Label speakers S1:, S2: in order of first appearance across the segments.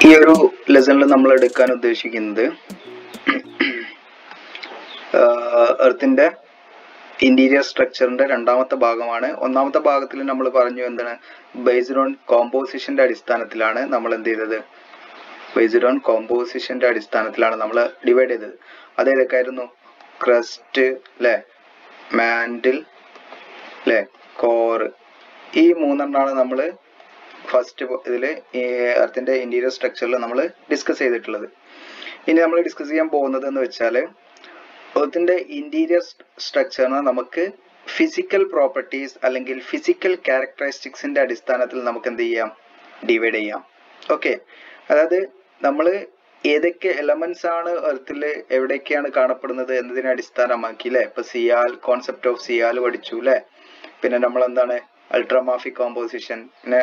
S1: ഈ ഒരു ലെസണിൽ നമ്മൾ എടുക്കാൻ ഉദ്ദേശിക്കുന്നത് എർത്തിന്റെ ഇന്റീരിയർ സ്ട്രക്ചറിന്റെ രണ്ടാമത്തെ ഭാഗമാണ് ഒന്നാമത്തെ ഭാഗത്തിൽ നമ്മൾ പറഞ്ഞു എന്താണ് ബേസ്ഡ് ഓൺ കോമ്പോസിഷന്റെ അടിസ്ഥാനത്തിലാണ് നമ്മൾ എന്ത് ചെയ്തത് ബേസ്ഡ് ഓൺ കോമ്പോസിഷന്റെ അടിസ്ഥാനത്തിലാണ് നമ്മൾ ഡിവൈഡ് ചെയ്തത് അത് ഏതൊക്കെയായിരുന്നു ക്രസ്റ്റ് അല്ലെ മാൻഡിൽ അല്ലെ കോറ് ഈ മൂന്നെണ്ണാണ് നമ്മൾ ഫസ്റ്റ് ഇതിൽ ഈ എർത്തിന്റെ ഇന്റീരിയർ സ്ട്രക്ചറിൽ നമ്മൾ ഡിസ്കസ് ചെയ്തിട്ടുള്ളത് ഇനി നമ്മൾ ഡിസ്കസ് ചെയ്യാൻ പോകുന്നത് എന്ന് വെച്ചാൽ എർത്തിന്റെ ഇന്റീരിയർ സ്ട്രക്ചറിനെ നമുക്ക് ഫിസിക്കൽ പ്രോപ്പർട്ടീസ് അല്ലെങ്കിൽ ഫിസിക്കൽ ക്യാരക്ടറിസ്റ്റിക്സിന്റെ അടിസ്ഥാനത്തിൽ നമുക്ക് എന്ത് ചെയ്യാം ഡിവൈഡ് ചെയ്യാം ഓക്കെ അതായത് നമ്മൾ ഏതൊക്കെ എലമെന്റ്സ് ആണ് എർത്തിൽ എവിടെയൊക്കെയാണ് കാണപ്പെടുന്നത് എന്നതിനെ അടിസ്ഥാനമാക്കി അല്ലെ ഇപ്പൊ സിയാൽ കോൺസെപ്റ്റ് ഓഫ് സിയാൽ പഠിച്ചു അല്ലെ പിന്നെ നമ്മൾ എന്താണ് അൾട്രാമാഫിക് കോമ്പോസിഷൻ പിന്നെ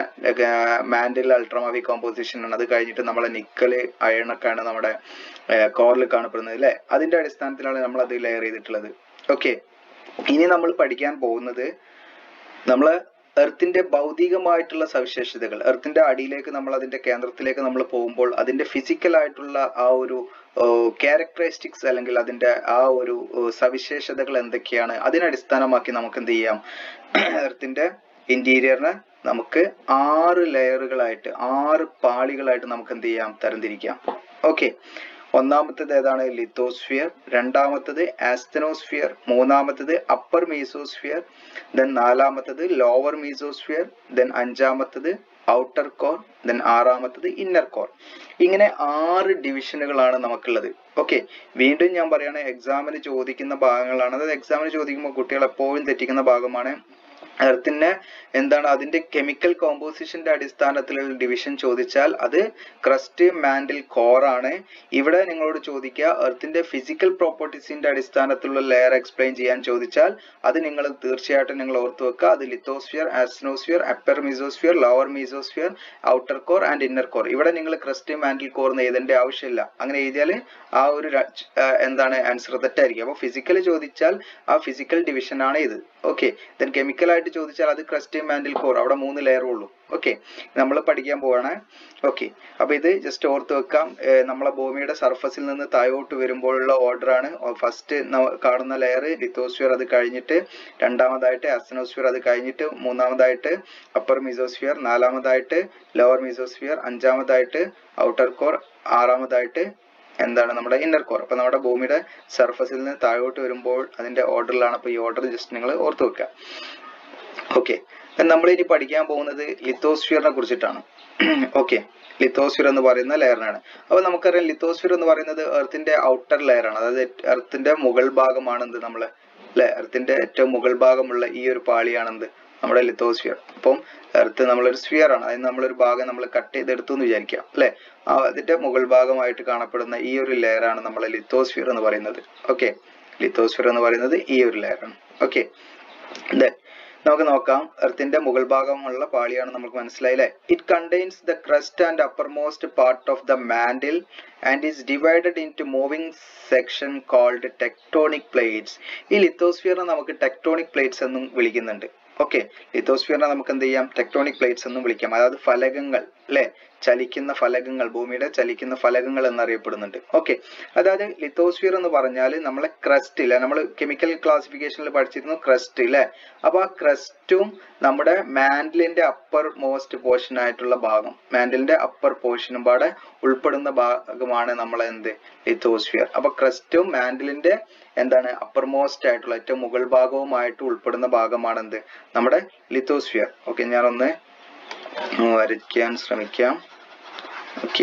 S1: മാൻഡിൽ അൾട്രാമാഫിക് കോമ്പോസിഷൻ ആണ് അത് കഴിഞ്ഞിട്ട് നമ്മളെ നിക്കല് അയൺ ഒക്കെയാണ് നമ്മുടെ കോറിൽ കാണപ്പെടുന്നത് അല്ലെ അതിന്റെ അടിസ്ഥാനത്തിലാണ് നമ്മൾ അത് ലെയർ ചെയ്തിട്ടുള്ളത് ഓക്കെ ഇനി നമ്മൾ പഠിക്കാൻ പോകുന്നത് നമ്മൾ എർത്തിന്റെ ഭൗതികമായിട്ടുള്ള സവിശേഷതകൾ എർത്തിന്റെ അടിയിലേക്ക് നമ്മൾ അതിന്റെ കേന്ദ്രത്തിലേക്ക് നമ്മൾ പോകുമ്പോൾ അതിന്റെ ഫിസിക്കൽ ആയിട്ടുള്ള ആ ഒരു ക്യാരക്ടറിസ്റ്റിക്സ് അല്ലെങ്കിൽ അതിന്റെ ആ ഒരു സവിശേഷതകൾ എന്തൊക്കെയാണ് അതിനടിസ്ഥാനമാക്കി നമുക്ക് എന്ത് ചെയ്യാം എർത്തിന്റെ ഇന്റീരിയറിനെ നമുക്ക് ആറ് ലെയറുകളായിട്ട് ആറ് പാളികളായിട്ട് നമുക്ക് എന്ത് ചെയ്യാം തരംതിരിക്കാം ഓക്കെ ഒന്നാമത്തേത് ഏതാണ് ലിത്തോസ്ഫിയർ രണ്ടാമത്തത് ആസ്തനോസ്ഫിയർ മൂന്നാമത്തത് അപ്പർ മീസോസ്ഫിയർ ദെൻ നാലാമത്തത് ലോവർ മീസോസ്ഫിയർ ദെൻ അഞ്ചാമത്തത് ഔട്ടർ കോർ ദെൻ ആറാമത്തത് ഇന്നർ കോർ ഇങ്ങനെ ആറ് ഡിവിഷനുകളാണ് നമുക്കുള്ളത് ഓക്കെ വീണ്ടും ഞാൻ പറയാണ് എക്സാമിന് ചോദിക്കുന്ന ഭാഗങ്ങളാണ് അതായത് എക്സാമിന് ചോദിക്കുമ്പോൾ കുട്ടികൾ എപ്പോഴും തെറ്റിക്കുന്ന ഭാഗമാണ് എർത്തിന് എന്താണ് അതിന്റെ കെമിക്കൽ കോമ്പോസിഷന്റെ അടിസ്ഥാനത്തിലുള്ള ഡിവിഷൻ ചോദിച്ചാൽ അത് ക്രസ്റ്റ് മാൻഡിൽ കോർ ആണ് ഇവിടെ നിങ്ങളോട് ചോദിക്കുക എർത്തിന്റെ ഫിസിക്കൽ പ്രോപ്പർട്ടീസിന്റെ അടിസ്ഥാനത്തിലുള്ള ലെയർ എക്സ്പ്ലെയിൻ ചെയ്യാൻ ചോദിച്ചാൽ അത് നിങ്ങൾ തീർച്ചയായിട്ടും നിങ്ങൾ ഓർത്തു വെക്കുക അത് lithosphere asthenosphere upper mesosphere lower mesosphere outer core and inner core ഇവിടെ നിങ്ങൾ ക്രസ്റ്റ് മാൻഡിൽ കോർ എന്ന് എഴുതേണ്ട ആവശ്യമില്ല അങ്ങനെ എഴുതിയാൽ ആ ഒരു എന്താണ് ആൻസർ തെറ്റായിരിക്കും അപ്പോൾ ഫിസിക്കൽ ചോദിച്ചാൽ ആ ഫിസിക്കൽ ഡിവിഷൻ ആണ് ഇത് ഓക്കെ ദെൻ കെമിക്കൽ ആയിട്ട് ചോദിച്ചാൽ അത് ക്രസ്റ്റ് മാൻഡിൽ കോർ അവിടെ മൂന്ന് ലെയർ ഉള്ളൂ ഓക്കെ നമ്മൾ പഠിക്കാൻ പോവാണ് ഓക്കെ അപ്പൊ ഇത് ജസ്റ്റ് ഓർത്ത് വെക്കാം നമ്മളെ ഭൂമിയുടെ സർഫസിൽ നിന്ന് താഴോട്ട് വരുമ്പോഴുള്ള ഓർഡർ ആണ് ഫസ്റ്റ് കാണുന്ന ലെയർ ലിത്തോസ്ഫിയർ അത് കഴിഞ്ഞിട്ട് രണ്ടാമതായിട്ട് അസനോസ്ഫിയർ അത് കഴിഞ്ഞിട്ട് മൂന്നാമതായിട്ട് അപ്പർ മീസോസ്ഫിയർ നാലാമതായിട്ട് ലോവർ മീസോസ്ഫിയർ അഞ്ചാമതായിട്ട് ഔട്ടർ കോർ ആറാമതായിട്ട് എന്താണ് നമ്മുടെ ഇന്നർ കോർ അപ്പൊ നമ്മുടെ ഭൂമിയുടെ സർഫസിൽ നിന്ന് താഴോട്ട് വരുമ്പോൾ അതിന്റെ ഓർഡറിലാണ് അപ്പൊ ഈ ഓർഡർ ജസ്റ്റ് നിങ്ങൾ ഓർത്ത് വെക്കുക ഓക്കെ നമ്മൾ ഇനി പഠിക്കാൻ പോകുന്നത് ലിത്തോസ്ഫിയറിനെ കുറിച്ചിട്ടാണ് ഓക്കെ ലിത്തോസ്ഫിയർ എന്ന് പറയുന്ന ലെയറിനാണ് അപ്പൊ നമുക്കറിയാം ലിത്തോസ്ഫിയർ എന്ന് പറയുന്നത് എർത്തിന്റെ ഔട്ടർ ലെയർ ആണ് അതായത് എർത്തിന്റെ മുകൾ ഭാഗമാണ് എന്ത് നമ്മള് അല്ലെ എർത്തിന്റെ ഏറ്റവും മുകൾ ഭാഗമുള്ള ഈ ഒരു പാളിയാണെന്ത് നമ്മുടെ ലിത്തോസ്ഫിയർ അപ്പം എർത്ത് നമ്മളൊരു സ്ഫിയർ ആണ് അതിന് നമ്മളൊരു ഭാഗം നമ്മൾ കട്ട് ചെയ്തെടുത്തു എന്ന് വിചാരിക്കാം അല്ലെ അതിന്റെ മുകൾ ഭാഗമായിട്ട് കാണപ്പെടുന്ന ഈ ഒരു ലെയർ ആണ് നമ്മളെ ലിത്തോസ്ഫിയർ എന്ന് പറയുന്നത് ഓക്കെ ലിത്തോസ്ഫിയർ എന്ന് പറയുന്നത് ഈ ഒരു ലെയർ ആണ് ഓക്കെ നമുക്ക് നോക്കാം എർത്തിന്റെ മുകൾ ഭാഗമുള്ള പാളിയാണ് നമുക്ക് മനസ്സിലായില്ലേ it contains the crust and uppermost part of the mantle and is divided into moving section called tectonic plates ഈ ലിത്തോസ്ഫിയറിനെ നമുക്ക് ടെക്ടോണിക് പ്ലേറ്റ്സ് എന്നും വിളിക്കുന്നുണ്ട് ഓക്കെ ലിത്തോസ്ഫിയറിനെ നമുക്ക് എന്ത് ചെയ്യാം ടെക്ടോണിക് പ്ലേറ്റ്സ് എന്നും വിളിക്കാം അതായത് ഫലകങ്ങൾ അല്ലെ ചലിക്കുന്ന ഫലകങ്ങൾ ഭൂമിയുടെ ചലിക്കുന്ന ഫലകങ്ങൾ എന്നറിയപ്പെടുന്നുണ്ട് ഓക്കെ അതായത് ലിത്തോസ്ഫിയർ എന്ന് പറഞ്ഞാൽ നമ്മളെ ക്രസ്റ്റ് ഇല്ല നമ്മൾ കെമിക്കൽ ക്ലാസിഫിക്കേഷനിൽ പഠിച്ചിരുന്നു ക്രസ്റ്റ് ഇല്ലേ അപ്പൊ ആ ക്രസ്റ്റും നമ്മുടെ മാൻഡിലിന്റെ അപ്പർ മോസ്റ്റ് പോർഷൻ ആയിട്ടുള്ള ഭാഗം മാൻഡിലിന്റെ അപ്പർ പോർഷനും പാടെ ഉൾപ്പെടുന്ന ഭാഗമാണ് നമ്മളെ എന്ത് ലിത്തോസ്ഫിയർ അപ്പൊ ക്രസ്റ്റും മാൻഡിലിന്റെ എന്താണ് അപ്പർ മോസ്റ്റ് ആയിട്ടുള്ള ഏറ്റവും മുകൾ ഭാഗവുമായിട്ട് ഉൾപ്പെടുന്ന ഭാഗമാണ് എന്ത് നമ്മുടെ ലിത്തോസ്ഫിയർ ഓക്കെ ഞാനൊന്ന് വരയ്ക്കാൻ ശ്രമിക്കാം ഓക്കെ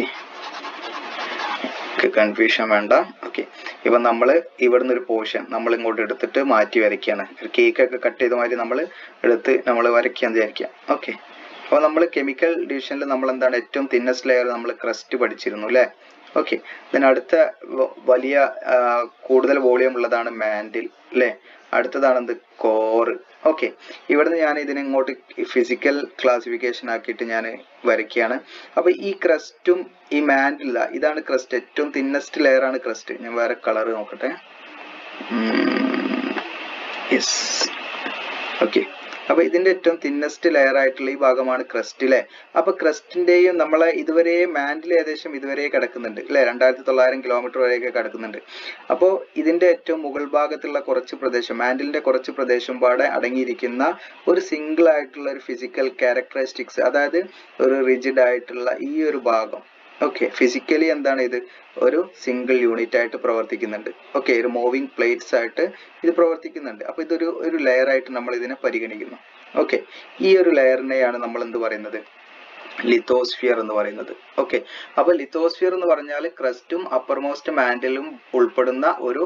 S1: കൺഫ്യൂഷൻ വേണ്ട ഓക്കെ ഇപ്പൊ നമ്മൾ ഇവിടുന്ന് ഒരു പോർഷൻ നമ്മൾ ഇങ്ങോട്ട് എടുത്തിട്ട് മാറ്റി വരയ്ക്കുകയാണ് ഒരു കേക്ക് ഒക്കെ കട്ട് ചെയ്ത മാതിരി നമ്മൾ എടുത്ത് നമ്മൾ വരയ്ക്കാൻ വിചാരിക്കാം ഓക്കെ അപ്പോൾ നമ്മൾ കെമിക്കൽ ഡിവിഷനിൽ നമ്മൾ എന്താണ് ഏറ്റവും തിന്നസ്റ്റ് ലെയർ നമ്മൾ ക്രസ്റ്റ് പഠിച്ചിരുന്നു അല്ലേ ഓക്കെ then അടുത്ത വലിയ കൂടുതൽ വോളിയം ഉള്ളതാണ് മാൻഡിൽ അല്ലേ അടുത്തതാണ് എന്ത് കോർ ഓക്കെ ഇവിടുന്ന് ഞാൻ ഇതിനെ ഇങ്ങോട്ട് ഫിസിക്കൽ ക്ലാസിഫിക്കേഷൻ ആക്കിയിട്ട് ഞാൻ വരയ്ക്കുകയാണ് അപ്പൊ ഈ ക്രസ്റ്റും ഈ മാൻഡില്ല ഇതാണ് ക്രസ്റ്റ് ഏറ്റവും തിന്നസ്റ്റ് ലെയർ ആണ് ക്രസ്റ്റ് ഞാൻ വേറെ കളർ നോക്കട്ടെ യെസ് ഓക്കെ അപ്പൊ ഇതിന്റെ ഏറ്റവും തിന്നസ്റ്റ് ലെയർ ആയിട്ടുള്ള ഈ ഭാഗമാണ് ക്രസ്റ്റ് അല്ലെ അപ്പൊ ക്രസ്റ്റിന്റെയും നമ്മളെ ഇതുവരെ മാൻഡിൽ ഏകദേശം ഇതുവരെ കിടക്കുന്നുണ്ട് അല്ലെ രണ്ടായിരത്തി തൊള്ളായിരം കിലോമീറ്റർ വരെയൊക്കെ കിടക്കുന്നുണ്ട് അപ്പോൾ ഇതിന്റെ ഏറ്റവും മുകൾ ഭാഗത്തുള്ള കുറച്ച് പ്രദേശം മാൻഡിലിന്റെ കുറച്ച് പ്രദേശം പാടെ അടങ്ങിയിരിക്കുന്ന ഒരു സിംഗിൾ ആയിട്ടുള്ള ഒരു ഫിസിക്കൽ ക്യാരക്ടറിസ്റ്റിക്സ് അതായത് ഒരു റിജിഡ് ആയിട്ടുള്ള ഈ ഒരു ഭാഗം ഓക്കെ ഫിസിക്കലി എന്താണ് ഇത് ഒരു സിംഗിൾ യൂണിറ്റ് ആയിട്ട് പ്രവർത്തിക്കുന്നുണ്ട് ഓക്കെ ഒരു മൂവിങ് പ്ലേറ്റ്സ് ആയിട്ട് ഇത് പ്രവർത്തിക്കുന്നുണ്ട് അപ്പൊ ഇതൊരു ഒരു ലെയർ ആയിട്ട് നമ്മൾ ഇതിനെ പരിഗണിക്കുന്നു ഓക്കെ ഈ ഒരു ലെയറിനെയാണ് നമ്മൾ എന്ത് പറയുന്നത് ലിത്തോസ്ഫിയർ എന്ന് പറയുന്നത് ഓക്കെ അപ്പൊ ലിത്തോസ്ഫിയർ എന്ന് പറഞ്ഞാൽ ക്രസ്റ്റും അപ്പർമോസ്റ്റ് മാൻഡിലും ഉൾപ്പെടുന്ന ഒരു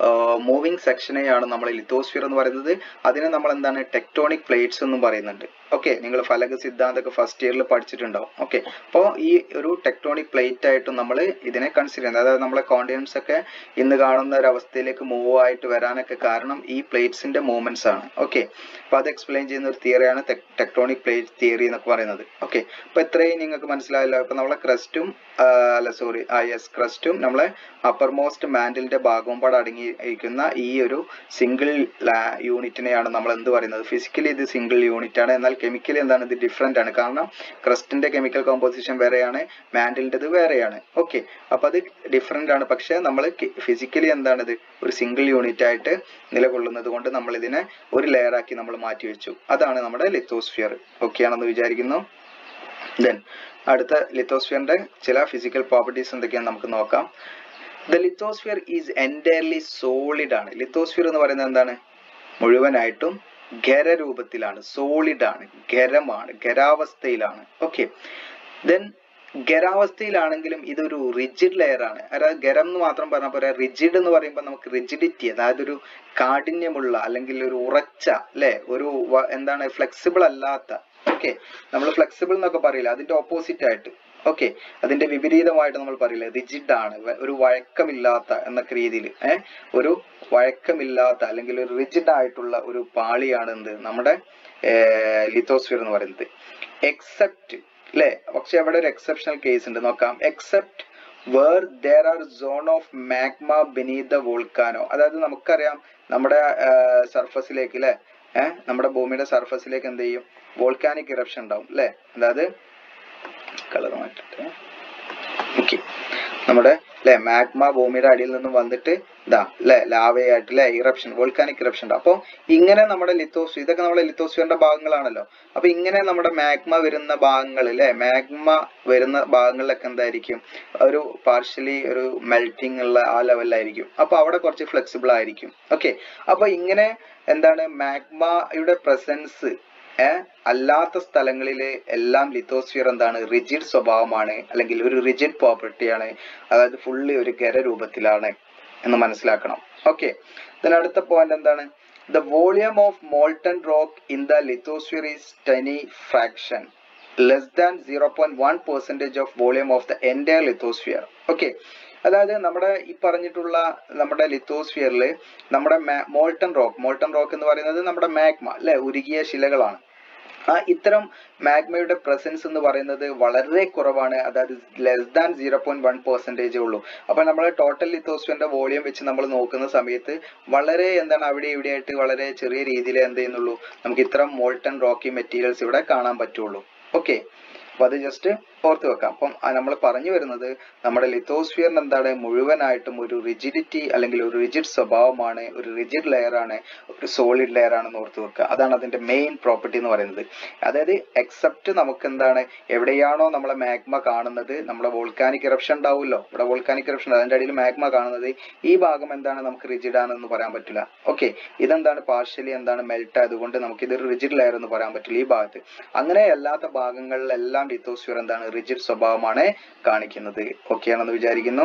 S1: മൂവിങ് സെക്ഷനെയാണ് നമ്മൾ ലിത്തോസ്ഫിയർ എന്ന് പറയുന്നത് അതിനെ നമ്മൾ എന്താണ് ടെക്ടോണിക് പ്ലേറ്റ്സ് എന്നും പറയുന്നുണ്ട് ഓക്കെ നിങ്ങൾ ഫലക സിദ്ധാന്തമൊക്കെ ഫസ്റ്റ് ഇയറിൽ പഠിച്ചിട്ടുണ്ടാവും ഓക്കെ അപ്പോൾ ഈ ഒരു ടെക്ടോണിക് പ്ലേറ്റ് ആയിട്ടും നമ്മൾ ഇതിനെ കൺസിഡർ ചെയ്യുന്നത് അതായത് നമ്മളെ കോണ്ടിനൻസ് ഒക്കെ ഇന്ന് കാണുന്ന ഒരു അവസ്ഥയിലേക്ക് മൂവ് ആയിട്ട് വരാനൊക്കെ കാരണം ഈ പ്ലേറ്റ്സിന്റെ മൂവ്മെന്റ്സ് ആണ് ഓക്കെ അപ്പൊ അത് എക്സ്പ്ലെയിൻ ചെയ്യുന്ന ഒരു തിയറിയാണ് ടെക്ടോണിക് പ്ലേറ്റ് തിയറി എന്നൊക്കെ പറയുന്നത് ഓക്കെ അപ്പൊ ഇത്രയും നിങ്ങൾക്ക് മനസ്സിലായല്ലോ അപ്പൊ നമ്മളെ ക്രസ്റ്റും അല്ല സോറി ആ യെസ് ക്രസ്റ്റും നമ്മളെ അപ്പർ മോസ്റ്റ് മാൻഡിലിന്റെ ഭാഗവും പാടെ അടങ്ങിയിരിക്കുന്ന ഈ ഒരു സിംഗിൾ യൂണിറ്റിനെയാണ് നമ്മൾ എന്ത് പറയുന്നത് ഫിസിക്കലി ഇത് സിംഗിൾ യൂണിറ്റ് ആണ് എന്നാൽ കെമിക്കലി എന്താണ് ഇത് ഡിഫറെന്റ് ആണ് കാരണം ക്രസ്റ്റിന്റെ കെമിക്കൽ കോമ്പോസിഷൻ വേറെയാണ് മാൻഡിലിൻ്റെത് വേറെയാണ് ഓക്കെ അപ്പൊ അത് ഡിഫറെന്റ് ആണ് പക്ഷെ നമ്മൾ ഫിസിക്കലി എന്താണിത് ഒരു സിംഗിൾ യൂണിറ്റ് ആയിട്ട് നിലകൊള്ളുന്നത് കൊണ്ട് നമ്മൾ ഇതിനെ ഒരു ലെയർ ആക്കി നമ്മൾ മാറ്റി വെച്ചു അതാണ് നമ്മുടെ ലിത്തോസ്ഫിയർ ഓക്കെ ആണെന്ന് വിചാരിക്കുന്നു ദെൻ അടുത്ത ലിത്തോസ്ഫിയറിന്റെ ചില ഫിസിക്കൽ പ്രോപ്പർട്ടീസ് എന്തൊക്കെയാണെന്ന് നമുക്ക് നോക്കാം the lithosphere is entirely solid ആണ് ലിത്തോസ്ഫിയർ എന്ന് പറയുന്നത് എന്താണ് മുഴുവനായിട്ടും ഖരരൂപത്തിലാണ് സോളിഡ് ആണ് ഖരമാണ് ഖരാവസ്ഥയിലാണ് ഓക്കെ ദെൻ ഖരാവസ്ഥയിലാണെങ്കിലും ഇതൊരു റിജിഡ് ലെയർ ആണ് അതായത് ഖരം എന്ന് മാത്രം പറഞ്ഞാൽ പോരാ റിജിഡ് എന്ന് പറയുമ്പോൾ നമുക്ക് റിജിഡിറ്റി അതായത് ഒരു കാഠിന്യമുള്ള അല്ലെങ്കിൽ ഒരു ഉറച്ച അല്ലെ ഒരു എന്താണ് ഫ്ലെക്സിബിൾ അല്ലാത്ത ഓക്കെ നമ്മൾ ഫ്ലെക്സിബിൾ എന്നൊക്കെ പറയില്ല അതിന്റെ ഓപ്പോസിറ്റ് ആയിട്ട് ഓക്കെ അതിന്റെ വിപരീതമായിട്ട് നമ്മൾ പറയില്ല റിജിഡ് ആണ് ഒരു വഴക്കമില്ലാത്ത എന്നൊക്കെ രീതിയിൽ ഏഹ് ഒരു വഴക്കമില്ലാത്ത അല്ലെങ്കിൽ ഒരു റിജിഡ് ആയിട്ടുള്ള ഒരു പാളിയാണ് എന്ത് നമ്മുടെ ലിത്തോസ്ഫിയർ എന്ന് പറയുന്നത് എക്സെപ്റ്റ് അല്ലെ പക്ഷെ അവിടെ ഒരു എക്സെപ്ഷണൽ കേസ് ഉണ്ട് നോക്കാം except where there are zone of magma beneath the volcano അതായത് നമുക്കറിയാം നമ്മുടെ സർഫസിലേക്ക് അല്ലെ ഏഹ് നമ്മുടെ ഭൂമിയുടെ സർഫസിലേക്ക് എന്ത് ചെയ്യും വോൾക്കാനിക് ഇറപ്ഷൻ ഉണ്ടാവും അല്ലെ അതായത് കളർ മാറ്റട്ടെ ഓക്കെ നമ്മുടെ അല്ലെ മാഗ്മ ഭൂമിയുടെ അടിയിൽ നിന്നും വന്നിട്ട് ഇതാ അല്ലെ ലാവയായിട്ട് അല്ലെ ഇറപ്ഷൻ വോൾക്കാനിക് ഇറപ്ഷൻ ഉണ്ട് അപ്പോൾ ഇങ്ങനെ നമ്മുടെ ലിത്തോസ് ഇതൊക്കെ നമ്മുടെ ലിത്തോസ്ഫിയറിന്റെ ഭാഗങ്ങളാണല്ലോ അപ്പൊ ഇങ്ങനെ നമ്മുടെ മാഗ്മ വരുന്ന ഭാഗങ്ങൾ അല്ലെ മാഗ്മ വരുന്ന ഭാഗങ്ങളിലൊക്കെ എന്തായിരിക്കും ഒരു പാർഷ്യലി ഒരു മെൽറ്റിംഗ് ഉള്ള ആ ലെവലിലായിരിക്കും അപ്പൊ അവിടെ കുറച്ച് ഫ്ലെക്സിബിൾ ആയിരിക്കും ഓക്കെ അപ്പൊ ഇങ്ങനെ എന്താണ് മാഗ്മയുടെ പ്രസൻസ് ഏഹ് അല്ലാത്ത സ്ഥലങ്ങളിൽ എല്ലാം ലിത്തോസ്ഫിയർ എന്താണ് റിജിഡ് സ്വഭാവമാണ് അല്ലെങ്കിൽ ഒരു റിജിഡ് പ്രോപ്പർട്ടിയാണ് അതായത് ഫുള്ളി ഒരു ഖര രൂപത്തിലാണ് എന്ന് മനസ്സിലാക്കണം ഓക്കെ then അടുത്ത പോയിന്റ് എന്താണ് the volume of molten rock in the lithosphere is tiny fraction less than zero point one percentage of volume of the entire lithosphere okay അതായത് നമ്മുടെ ഈ പറഞ്ഞിട്ടുള്ള നമ്മുടെ ലിത്തോസ്ഫിയറിൽ നമ്മുടെ മോൾട്ടൺ റോക്ക് മോൾട്ടൺ റോക്ക് എന്ന് പറയുന്നത് നമ്മുടെ മാഗ്മ അല്ലെ ഉരുകിയ ശിലകളാണ് ആ ഇത്തരം മാഗ്മയുടെ പ്രസൻസ് എന്ന് പറയുന്നത് വളരെ കുറവാണ് അതായത് less than zero point one percentage ഉള്ളൂ അപ്പൊ നമ്മൾ ടോട്ടൽ ലിത്തോസ്ഫിയറിന്റെ വോളിയം വെച്ച് നമ്മൾ നോക്കുന്ന സമയത്ത് വളരെ എന്താണ് അവിടെ ഇവിടെ ആയിട്ട് വളരെ ചെറിയ രീതിയിൽ എന്ത് ചെയ്യുന്നുള്ളൂ നമുക്ക് ഇത്തരം മോൾട്ടൺ റോക്കി മെറ്റീരിയൽസ് ഇവിടെ കാണാൻ പറ്റുള്ളൂ ഓക്കെ അപ്പൊ അത് ജസ്റ്റ് ഓർത്ത് വെക്കാം അപ്പം നമ്മൾ പറഞ്ഞു വരുന്നത് നമ്മുടെ ലിത്തോസ്ഫിയറിന് എന്താണ് മുഴുവനായിട്ടും ഒരു റിജിഡിറ്റി അല്ലെങ്കിൽ ഒരു റിജിഡ് സ്വഭാവമാണ് ഒരു റിജിഡ് ലെയർ ആണ് ഒരു സോളിഡ് ലെയർ ആണെന്ന് ഓർത്ത് വെക്കുക അതാണ് അതിന്റെ മെയിൻ പ്രോപ്പർട്ടി എന്ന് പറയുന്നത് അതായത് എക്സെപ്റ്റ് നമുക്ക് എന്താണ് എവിടെയാണോ നമ്മളെ മാഗ്മ കാണുന്നത് നമ്മുടെ വോൾക്കാനിക് ഇറപ്ഷൻ ഉണ്ടാവുമല്ലോ ഇവിടെ വോൾക്കാനിക് ഇറപ്ഷൻ അതിന്റെ അടിയിൽ മാഗ്മ കാണുന്നത് ഈ ഭാഗം എന്താണ് നമുക്ക് റിജിഡ് ആണെന്ന് പറയാൻ പറ്റില്ല ഓക്കെ ഇതെന്താണ് പാർഷ്യലി എന്താണ് മെൽറ്റ് ആയതുകൊണ്ട് നമുക്ക് ഇതൊരു റിജിഡ് ലെയർ എന്ന് പറയാൻ പറ്റില്ല ഈ ഭാഗത്ത് അങ്ങനെ അല്ലാത്ത ഭാഗങ്ങളിലെല്ലാം ലിത്തോസ്ഫിയർ എന്താണ് റിജിഡ് സ്വഭാവമാണ് കാണിക്കുന്നത് ഓക്കെ ആണെന്ന് വിചാരിക്കുന്നു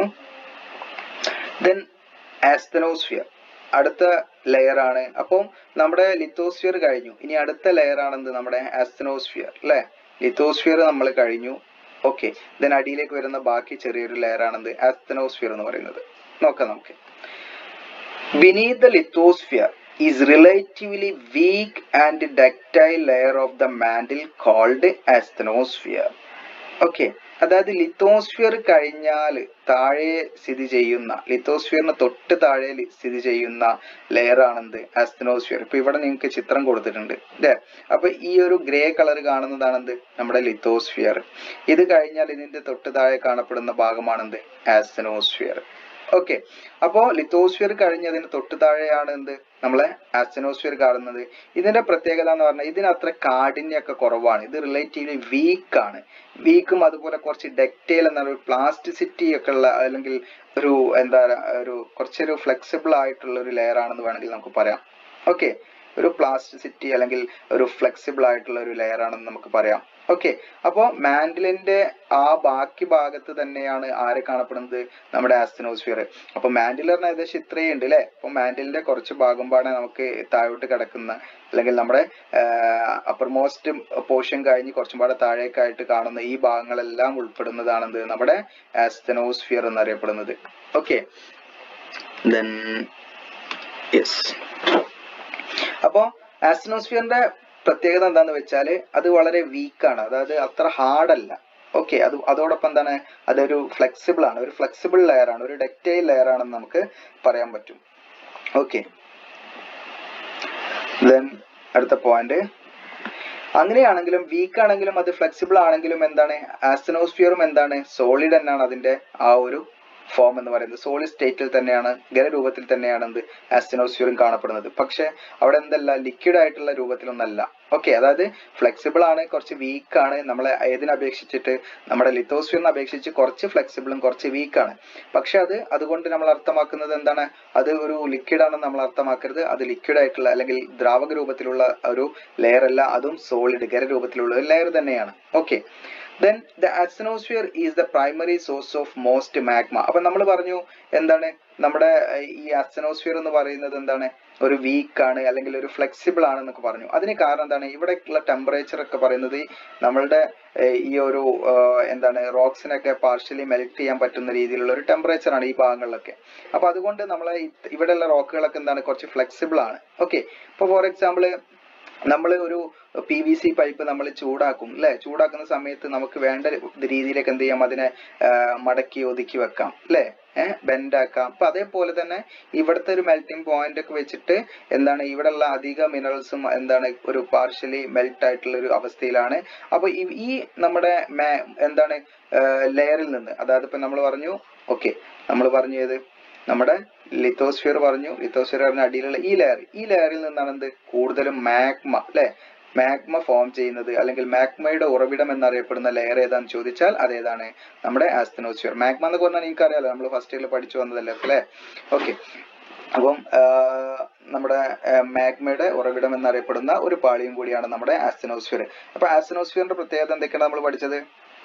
S1: ദെൻ ആസ്തനോസ്ഫിയർ അടുത്ത ലെയർ ആണ് അപ്പം നമ്മുടെ ലിത്തോസ്ഫിയർ കഴിഞ്ഞു ഇനി അടുത്ത ലെയർ ആണെന്ത് നമ്മുടെ ആസ്തനോസ്ഫിയർ അല്ലെ ലിത്തോസ്ഫിയർ നമ്മൾ കഴിഞ്ഞു ഓക്കെ ദെൻ അടിയിലേക്ക് വരുന്ന ബാക്കി ചെറിയൊരു ലെയർ ആണെന്ത് ആസ്തനോസ്ഫിയർ എന്ന് പറയുന്നത് നോക്കാം നമുക്ക് beneath the lithosphere is relatively weak and ductile layer of the mantle called asthenosphere okay അതായത് ലിത്തോസ്ഫിയർ കഴിഞ്ഞാൽ താഴെ സ്ഥിതി ചെയ്യുന്ന ലിത്തോസ്ഫിയറിന് തൊട്ട് താഴെ ലി- സ്ഥിതി ചെയ്യുന്ന ലെയർ ആണെന്ത് ആസ്തനോസ്ഫിയർ ഇപ്പൊ ഇവിടെ നിങ്ങൾക്ക് ചിത്രം കൊടുത്തിട്ടുണ്ട് അല്ലേ അപ്പൊ ഈ ഒരു ഗ്രേ കളർ കാണുന്നതാണെന്ത് നമ്മുടെ ലിത്തോസ്ഫിയർ ഇത് കഴിഞ്ഞാൽ ഇതിന്റെ തൊട്ട് താഴെ കാണപ്പെടുന്ന ഭാഗമാണെന്ത് ആസ്തനോസ്ഫിയർ ഓക്കെ അപ്പോ ലിത്തോസ്ഫിയർ കഴിഞ്ഞതിന് തൊട്ട് താഴെയാണ് എന്ത് നമ്മളെ ആസ്റ്റനോസ്ഫിയർ കാണുന്നത് ഇതിന്റെ പ്രത്യേകത എന്ന് പറഞ്ഞാൽ ഇതിന് അത്ര കാഠിന്യമൊക്കെ കുറവാണ് ഇത് റിലേറ്റീവ്ലി വീക്ക് ആണ് വീക്കും അതുപോലെ കുറച്ച് ഡെക്റ്റൈൽ എന്ന ഒരു പ്ലാസ്റ്റിസിറ്റി ഒക്കെ ഉള്ള അല്ലെങ്കിൽ ഒരു എന്താ ഒരു കുറച്ചൊരു ഫ്ലെക്സിബിൾ ആയിട്ടുള്ള ഒരു ലെയർ ആണെന്ന് വേണമെങ്കിൽ നമുക്ക് പറയാം ഓക്കെ ഒരു പ്ലാസ്റ്റിസിറ്റി അല്ലെങ്കിൽ ഒരു ഫ്ലെക്സിബിൾ ആയിട്ടുള്ള ഒരു ലെയർ ആണെന്ന് നമുക്ക് പറയാം ഓക്കെ അപ്പോൾ മാൻഡിലിന്റെ ആ ബാക്കി ഭാഗത്ത് തന്നെയാണ് ആരെ കാണപ്പെടുന്നത് നമ്മുടെ ആസ്തനോസ്ഫിയർ അപ്പൊ മാൻഡിലറിന് ഏകദേശം ഇത്രയും ഉണ്ട് അല്ലെ അപ്പൊ മാൻഡിലിന്റെ കുറച്ച് ഭാഗം പാടെ നമുക്ക് താഴോട്ട് കിടക്കുന്ന അല്ലെങ്കിൽ നമ്മുടെ അപ്പർ മോസ്റ്റ് പോർഷൻ കഴിഞ്ഞ് കുറച്ചും പാടെ താഴേക്കായിട്ട് കാണുന്ന ഈ ഭാഗങ്ങളെല്ലാം ഉൾപ്പെടുന്നതാണെന്ത് നമ്മുടെ ആസ്തനോസ്ഫിയർ എന്നറിയപ്പെടുന്നത് ഓക്കെ ദെൻ യെസ് അപ്പോ ആസ്ട്രോസ്ഫിയറിന്റെ പ്രത്യേകത എന്താന്ന് വെച്ചാൽ അത് വളരെ വീക്കാണ് അതായത് അത്ര ഹാർഡ് അല്ല ഓക്കെ അത് അതോടൊപ്പം എന്താണ് അതൊരു ഫ്ലെക്സിബിൾ ആണ് ഒരു ഫ്ലെക്സിബിൾ ലെയർ ആണ് ഒരു ഡെക്റ്റൈൽ ലെയർ ആണെന്ന് നമുക്ക് പറയാൻ പറ്റും ഓക്കെ ദെൻ അടുത്ത പോയിന്റ് അങ്ങനെയാണെങ്കിലും വീക്ക് ആണെങ്കിലും അത് ഫ്ലെക്സിബിൾ ആണെങ്കിലും എന്താണ് ആസ്റ്റനോസ്ഫിയറും എന്താണ് സോളിഡ് തന്നെയാണ് അതിന്റെ ആ ഒരു ഫോം എന്ന് പറയുന്നത് സോളിഡ് സ്റ്റേറ്റിൽ തന്നെയാണ് ഖരരൂപത്തിൽ തന്നെയാണ് എന്ത് ആസ്റ്റനോസ്ഫിയറും കാണപ്പെടുന്നത് പക്ഷെ അവിടെ എന്തല്ല ലിക്വിഡ് ആയിട്ടുള്ള രൂപത്തിലൊന്നല്ല ഓക്കെ അതായത് ഫ്ലെക്സിബിൾ ആണ് കുറച്ച് വീക്ക് ആണ് നമ്മളെ ഏതിനെ അപേക്ഷിച്ചിട്ട് നമ്മുടെ ലിത്തോസ്ഫിയറിനെ അപേക്ഷിച്ച് കുറച്ച് ഫ്ലെക്സിബിളും കുറച്ച് വീക്ക് ആണ് പക്ഷെ അത് അതുകൊണ്ട് നമ്മൾ അർത്ഥമാക്കുന്നത് എന്താണ് അത് ഒരു ലിക്വിഡ് ആണെന്ന് നമ്മൾ അർത്ഥമാക്കരുത് അത് ലിക്വിഡ് ആയിട്ടുള്ള അല്ലെങ്കിൽ ദ്രാവക രൂപത്തിലുള്ള ഒരു ലെയർ അല്ല അതും സോളിഡ് ഖരരൂപത്തിലുള്ള ഒരു ലെയർ തന്നെയാണ് okay then the asthenosphere is the primary source of most magma അപ്പൊ നമ്മൾ പറഞ്ഞു എന്താണ് നമ്മുടെ ഏർ, ഈ ആസ്റ്റനോസ്ഫിയർ എന്ന് പറയുന്നത് എന്താണ് ഒരു വീക്ക് ആണ് അല്ലെങ്കിൽ ഒരു ഫ്ലെക്സിബിൾ ആണ് എന്നൊക്കെ പറഞ്ഞു അതിന് കാരണം എന്താണ് ഇവിടെ ഉള്ള ടെമ്പറേച്ചർ ഒക്കെ പറയുന്നത് ഈ നമ്മളുടെ ഏർ, ഈ ഒരു ഏർ, എന്താണ് റോക്സിനൊക്കെ പാർഷ്യലി മെൽറ്റ് ചെയ്യാൻ പറ്റുന്ന രീതിയിലുള്ള ഒരു ടെമ്പറേച്ചർ ആണ് ഈ ഭാഗങ്ങളിലൊക്കെ അപ്പൊ അതുകൊണ്ട് നമ്മളെ ഈ- ഇവിടെയുള്ള റോക്കുകളൊക്കെ എന്താണ് കുറച്ച് ഫ്ലെക്സിബിൾ ആണ് ഓക്കെ ഇപ്പൊ ഫോർ എക്സാമ്പിൾ നമ്മൾ ഒരു പി വി സി പൈപ്പ് നമ്മൾ ചൂടാക്കും അല്ലെ ചൂടാക്കുന്ന സമയത്ത് നമുക്ക് വേണ്ട രീതിയിലേക്ക് എന്ത് ചെയ്യാം അതിനെ ആ, മടക്കി ഒതുക്കി വെക്കാം അല്ലെ ഏഹ് ബെൻഡ് ആക്കാം അപ്പൊ അതേപോലെ തന്നെ ഇവിടുത്തെ ഒരു മെൽറ്റിംഗ് പോയിന്റ് ഒക്കെ വെച്ചിട്ട് എന്താണ് ഇവിടെയുള്ള അധിക മിനറൽസും എന്താണ് ഒരു പാർഷ്യലി മെൽറ്റ് ആയിട്ടുള്ള ഒരു അവസ്ഥയിലാണ് അപ്പൊ ഈ- ഈ നമ്മുടെ മേ- എന്താണ് ലെയറിൽ നിന്ന് അതായത് ഇപ്പൊ നമ്മൾ പറഞ്ഞു ഓക്കെ നമ്മൾ പറഞ്ഞു ഏത് നമ്മുടെ ലിത്തോസ്ഫിയർ പറഞ്ഞു ലിത്തോസ്ഫിയർ പറഞ്ഞ അടിയിലുള്ള ഈ ലെയർ ഈ ലെയറിൽ നിന്നാണ് എന്ത് കൂടുതലും മാഗ്മ അല്ലെ മാഗ്മ ഫോം ചെയ്യുന്നത് അല്ലെങ്കിൽ മാഗ്മയുടെ ഉറവിടം എന്നറിയപ്പെടുന്ന ലെയർ ഏതാന്ന് ചോദിച്ചാൽ അതേതാണ് നമ്മുടെ ആസ്തനോസ്ഫിയർ മാഗ്മ എന്ന് പറഞ്ഞാൽ എനിക്കറിയാലോ നമ്മൾ ഫസ്റ്റ് ഇയറിൽ പഠിച്ചു വന്നതല്ലേ അല്ലേ ഓക്കെ അപ്പം ആഹ്, നമ്മുടെ മാഗ്മയുടെ ഉറവിടം എന്നറിയപ്പെടുന്ന ഒരു പാളിയും കൂടിയാണ് നമ്മുടെ ആസ്തനോസ്ഫിയർ അപ്പൊ ആസ്തനോസ്ഫിയറിന്റെ പ്രത്യേകത എന്തൊക്കെയാണ് നമ്മൾ പഠിച്ചത്